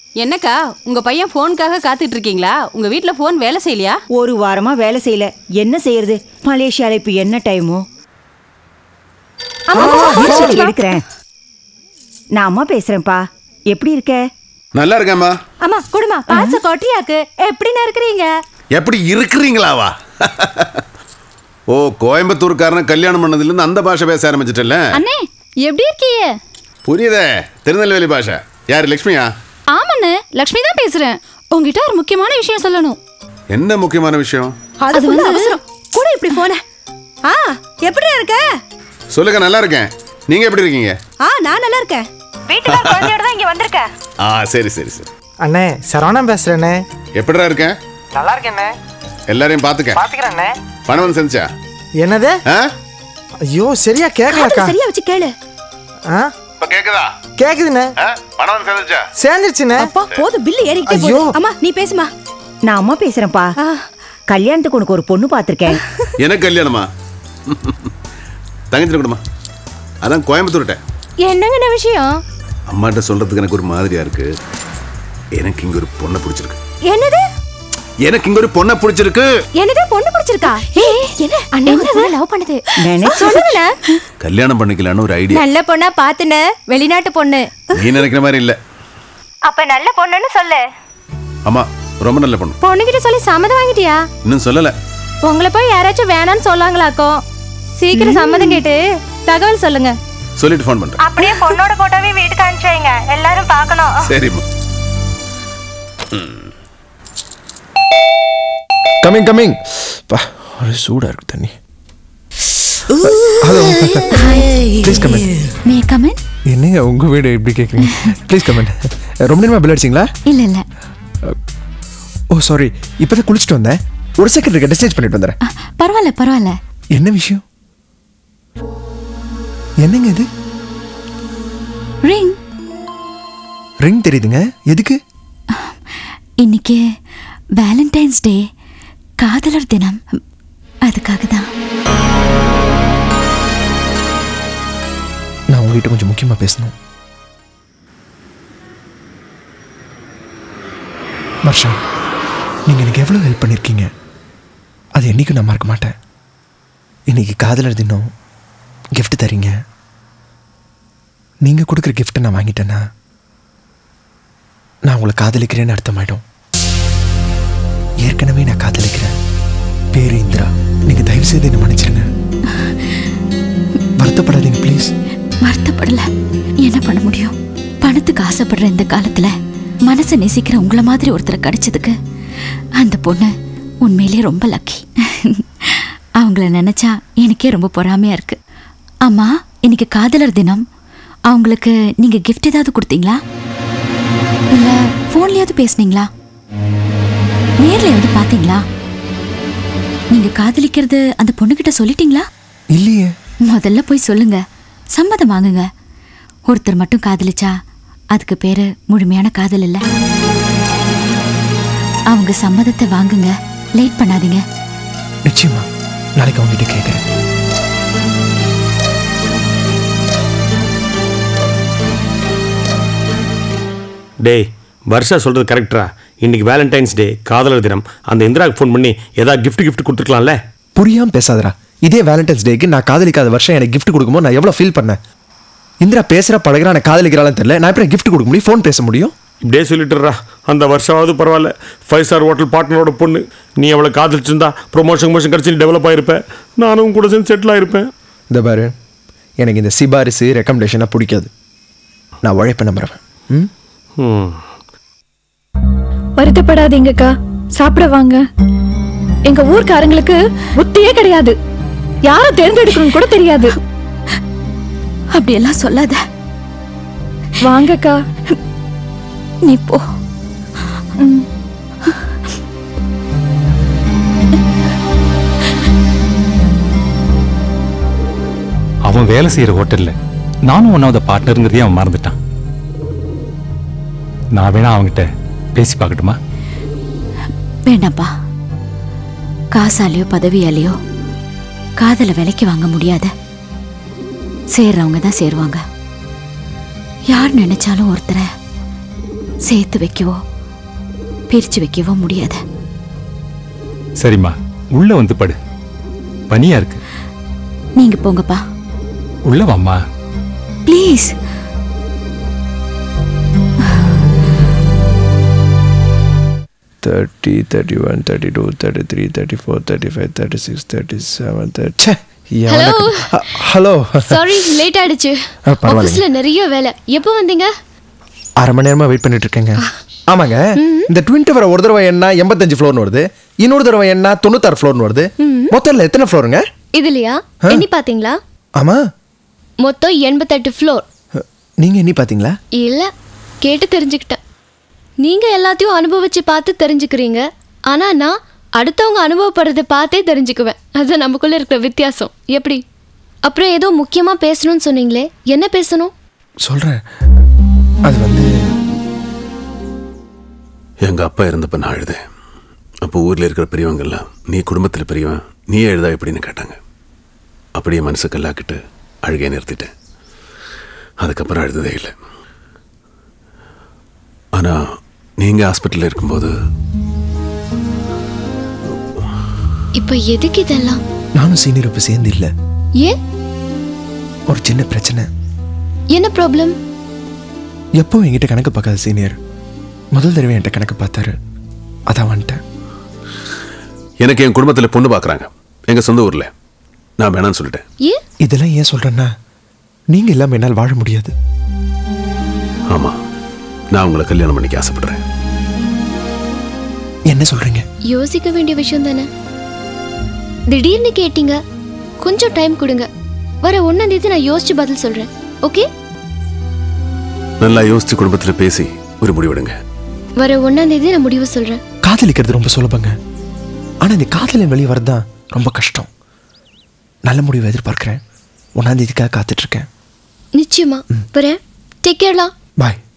என்னக்கா உங்க பையன் ஃபோனுக்காக காத்துட்டு இருக்கீங்களா உங்க வீட்ல ஃபோன் வேலை செய்யலையா ஒரு வாரமா வேலை செய்யல என்ன செய்யறது மலேசியால இப்ப என்ன டைமோ எடுக்கிறேன் நான் அம்மா பேசுறேன்ப்பா எப்படி இருக்க நல்லா இருக்கேம்மா அம்மா குடுமா பாச கொட்டியாக்கு எப்படின்னு இருக்கிறீங்க எப்படி இருக்கிறீங்களாவா ஓ கோயம்புத்தூர்காரன் கல்யாணம் பண்ணதுலேருந்து அந்த பாஷை பேச ஆரம்பிச்சிட்டல அண்ணே எப்படி இருக்கீங்க புரியுதே திருநெல்வேலி பாஷை யார் லக்ஷ்மியா ஆமாண்ணே லக்ஷ்மி தான் பேசுறேன் உங்ககிட்ட ஒரு முக்கியமான விஷயம் சொல்லணும் என்ன முக்கியமான விஷயம் அது வந்து அவசரம் கூட இப்படி போன ஆ எப்படி இருக்க சொல்லுங்க நல்லா இருக்கேன் நீங்க எப்படி இருக்கீங்க ஆ நான் நல்லா இருக்கேன் வீட்டுல குழந்தையோட தான் இங்க வந்திருக்கேன் ஆ சரி சரி சரி அண்ணே சரவணன் பேசுறேண்ணே எப்படிடா இருக்கேன் நல்லா இருக்கேண்ணே எல்லாரையும் பார்த்துக்க பாத்துக்கிறேண்ணே பணம் வந்து செஞ்சா என்னது ஆ ஐயோ சரியா கேட்கலக்கா சரியா வச்சு கேளு ஆ இப்போ கேக்குதா கேக்குதுண்ணே பணம் வந்து செஞ்சுச்சா சேர்ந்துருச்சுண்ணே அப்பா போதும் பில்லு ஏறிக்கிட்டே ஐயோ. போகுது அம்மா நீ பேசுமா நான் அம்மா பேசுறேன்ப்பா கல்யாணத்துக்கு உனக்கு ஒரு பொண்ணு பார்த்திருக்கேன் எனக்கு கல்யாணமா தங்கச்சி கொடுமா அதான் கோயம்புத்தூர்கிட்ட என்னங்கண்ண விஷயம் அம்மாட்ட சொல்றதுக்கு எனக்கு ஒரு மாதிரியா இருக்கு எனக்கு இங்க ஒரு பொண்ணை பிடிச்சிருக்கு என்னது எனக்கு இங்க ஒரு பொண்ணை பிடிச்சிருக்கு என்னது பொண்ணு பிடிச்சிருக்கா என்ன அண்ணா லவ் பண்ணுது நினைச்சு சொல்லுங்கண்ணா கல்யாணம் பண்ணிக்கலான்னு ஒரு ஐடியா நல்ல பொண்ணா பாத்துன வெளிநாட்டு பொண்ணு நீ நினைக்கிற மாதிரி இல்ல அப்ப நல்ல பொண்ணுன்னு சொல்லு ஆமா ரொம்ப நல்ல பொண்ணு பொண்ணுகிட்ட சொல்லி சம்மதம் வாங்கிட்டியா இன்னும் சொல்லல உங்களை போய் யாராச்சும் வேணாம்னு சொல்லாங்களாக்கோ சீக்கிரம் சம்மதம் கேட்டு தகவல் சொல்லுங்க சொல்லிட்டு ஃபோன் பண்றேன் அப்படியே பொண்ணோட போட்டோவே வீட்டுக்கு அனுப்பிச்சு வைங்க எல்லாரும் பார்க்கணும் சரிம்மா கமிங் கமிங் பா ஒரு சூடாக இருக்கு தண்ணி hello please comment may come on என்னங்க உங்கள் வீடு எப்படி கேட்குறீங்க ப்ளீஸ் கமெண்ட் ரொம்ப நேரமாக பில் அடிச்சிங்களா இல்ல இல்ல ஓ சாரி இப்போ தான் குளிச்சுட்டு வந்தேன் ஒரு செகண்ட் இருக்க டிஸ்டேஜ் பண்ணிட்டு வந்துடுறேன் அ, பரவாயில்ல பரவாயில்ல என்ன விஷயம் என்னங்க இது ரிங் ரிங் தெரியுதுங்க எதுக்கு இன்னைக்கு வேலண்டைன்ஸ் டே காதலர் தினம் அதுக்காக தான் நான் உங்ககிட்ட கொஞ்சம் முக்கியமாக பேசணும் வர்ஷா நீங்கள் எனக்கு எவ்வளோ ஹெல்ப் பண்ணியிருக்கீங்க அது என்றைக்கும் நான் மறக்க மாட்டேன் இன்னைக்கு காதலர் தினம் gift தரீங்க நீங்கள் கொடுக்குற கிஃப்ட்டை நான் வாங்கிட்டேன்னா நான் உங்களை காதலிக்கிறேன்னு அர்த்தமாயிடும் ஏற்கனவே நான் காதலிக்கிறேன் பேரு இந்திரா நீங்கள் தயவு செய்து என்ன மன்னிச்சிருங்க வருத்தப்படாதீங்க ப்ளீஸ் வருத்தப்படல என்ன பண்ண முடியும் பணத்துக்கு ஆசைப்படுற இந்த காலத்துல மனசை நேசிக்கிற உங்கள மாதிரி ஒருத்தரை கிடைச்சதுக்கு அந்த பொண்ணு உண்மையிலேயே ரொம்ப லக்கி அவங்கள நினைச்சா எனக்கே ரொம்ப பொறாமையா இருக்கு அம்மா இன்னைக்கு காதலர் தினம் அவங்களுக்கு நீங்க கிஃப்ட் ஏதாவது கொடுத்தீங்களா இல்ல போன்லயாவது பேசுனீங்களா நேர்லயாவது பாத்தீங்களா நீங்க காதலிக்கிறது அந்த பொண்ணுகிட்ட சொல்லிட்டீங்களா இல்லையே முதல்ல போய் சொல்லுங்க சம்மதம் வாங்குங்க ஒருத்தர் மட்டும் காதலிச்சா அதுக்கு பேரு முழுமையான காதல் இல்ல அவங்க சம்மதத்தை வாங்குங்க லேட் பண்ணாதீங்க நிச்சயமா நாளைக்கு அவங்ககிட்ட கேட்குறேன் டேய் வர்ஷா சொல்கிறது கரெக்டரா இன்னைக்கு வேலண்டைன்ஸ் டே காதலர் தினம் அந்த இந்திராவுக்கு ஃபோன் பண்ணி ஏதாவது gift gift கொடுத்துருக்கலாம்ல புரியாம பேசாதடா இதே வேலண்டைன்ஸ் டேக்கு நான் காதலிக்காத வருஷம் எனக்கு gift கொடுக்கும்போது நான் எவ்வளோ ஃபீல் பண்ணேன் இந்திரா பேசுகிற பழகிறா நான் காதலிக்கிறாளான்னு தெரியல நான் எப்படி gift கொடுக்க முடியும் ஃபோன் பேச முடியும் இப்படியே சொல்லிட்டுறா அந்த வருஷமாவது பரவாயில்ல ஃபைவ் ஸ்டார் ஹோட்டல் பார்ட்னரோட பொண்ணு நீ அவளை காதலிச்சிருந்தா ப்ரொமோஷன் ப்ரொமோஷன் கிடச்சி நீ டெவலப் ஆயிருப்பேன் நானும் கூட சேர்ந்து செட்டில் ஆயிருப்பேன் இந்த பாரு எனக்கு இந்த சிபாரிசு ரெக்கமெண்டேஷனாக பிடிக்காது நான் உழைப்ப நம்புறேன் ம் ம் வருத்தப்படாதீங்கக்கா சாப்பிட வாங்க எங்க ஊர்க்காரங்களுக்கு புத்தியே கிடையாது யார தேர்ந்தெடுக்கணும் கூட தெரியாது அப்படியெல்லாம் சொல்லாத வாங்கக்கா நீ போ அவன் வேலை செய்யற ஹோட்டல்ல நானும் ஒன்னாவது பார்ட்னருங்கிறதையும் அவன் மறந்துட்டான் நான் வேணா அவன்கிட்ட பேசி பார்க்கட்டுமா வேண்டாம்ப்பா காசாலேயோ பதவியாலேயோ காதலை விலைக்கு வாங்க முடியாத சேர்றவங்க தான் சேருவாங்க யார் நினைச்சாலும் ஒருத்தரை சேர்த்து வைக்கவோ பிரிச்சு வைக்கவோ முடியாது சரிம்மா உள்ள வந்து படு பனியா இருக்கு நீங்க போங்கப்பா உள்ள வாம்மா please thirty thirty one thirty two thirty three thirty four thirty five thirty six thirty seven thirty hello sorry late ஆயிடுச்சு ஆ, பரவாயில்லைங்க. ஆஃபீஸ்ல நிறைய வேலை எப்போ வந்தீங்க அரை மணி நேரமா வெயிட் பண்ணிட்டு இருக்கேங்க ஆமாங்க இந்த ட்வின் டவர் ஒரு தடவை என்ன எண்பத்தஞ்சு ஃப்ளோர்னு வருது இன்னொரு தடவை என்ன தொண்ணூத்தாறு ஃப்ளோர்னு வருது மொத்தம் எத்தனை ஃப்ளோருங்க இதுலயா ஆ. எண்ணி பாத்தீங்களா ஆமா மொத்தம் எண்பத்தெட்டு ஃப்ளோர் நீங்க எண்ணி பாத்தீங்களா இல்ல கேட்டு தெரிஞ்சுக்கிட்டேன் நீங்க எல்லாத்தையும் அனுபவிச்சு பார்த்து தெரிஞ்சுக்கிறீங்க ஆனா நான் அடுத்தவங்க அனுபவப்படுறதை பார்த்தே தெரிஞ்சுக்குவேன் அது நமக்குள்ள இருக்கிற வித்தியாசம் எப்படி அப்புறம் ஏதோ முக்கியமா பேசணும்னு சொன்னீங்களே என்ன பேசணும் சொல்றேன் அது வந்து எங்கள் அப்பா இருந்தப்ப நான் அழுதேன் அப்போ ஊரில் இருக்கிற பெரியவங்க எல்லாம் நீ குடும்பத்தில் பெரியவன் நீ எழுதா எப்படின்னு கேட்டாங்க அப்படியே மனசு கல்லாக்கிட்டு அழுகையை நிறுத்திட்டேன் அதுக்கப்புறம் அழுததே இல்லை ஆனால் நீங்கள் ஹாஸ்பிட்டலில் இருக்கும்போது இப்போ எதுக்கு இதெல்லாம் நானும் சீனியர் இப்போ சேர்ந்து இல்லை ஏன் ஒரு சின்ன பிரச்சனை என்ன ப்ராப்ளம் எப்போ என்கிட்ட கணக்கு பார்க்காத சீனியர் முதல் தடவை என்கிட்ட கணக்கு பார்த்தாரு அதான் வந்துட்டேன் எனக்கு என் குடும்பத்தில் பொண்ணு பார்க்குறாங்க எங்கள் சொந்த ஊரில் நான் வேணான்னு சொல்லிட்டேன் ஏன் இதெல்லாம் ஏன் சொல்றேன்னா நீங்க இல்லாம என்னால் வாழ முடியாது ஆமாம் நான் உங்களை கல்யாணம் பண்ணிக்க ஆசைப்படுறேன் என்ன சொல்றீங்க யோசிக்க வேண்டிய விஷயம் தானே திடீர்னு கேட்டீங்க கொஞ்சம் டைம் கொடுங்க வர ஒன்னாம் தேதி நான் யோசிச்சு பதில் சொல்றேன் ஓகே நல்லா யோசிச்சு குடும்பத்தில் பேசி ஒரு முடிவெடுங்க வர ஒன்னாம் தேதி நான் முடிவு சொல்றேன் காதலிக்கிறது ரொம்ப சுலபங்க ஆனா இந்த காதலின் வெளியே வரதான் ரொம்ப கஷ்டம் நல்ல முடிவு எதிர்பார்க்கிறேன் ஒன்னாம் தேதிக்காக காத்துட்டு இருக்கேன் நிச்சயமா வரேன் டேக் கேர்லாம் பாய்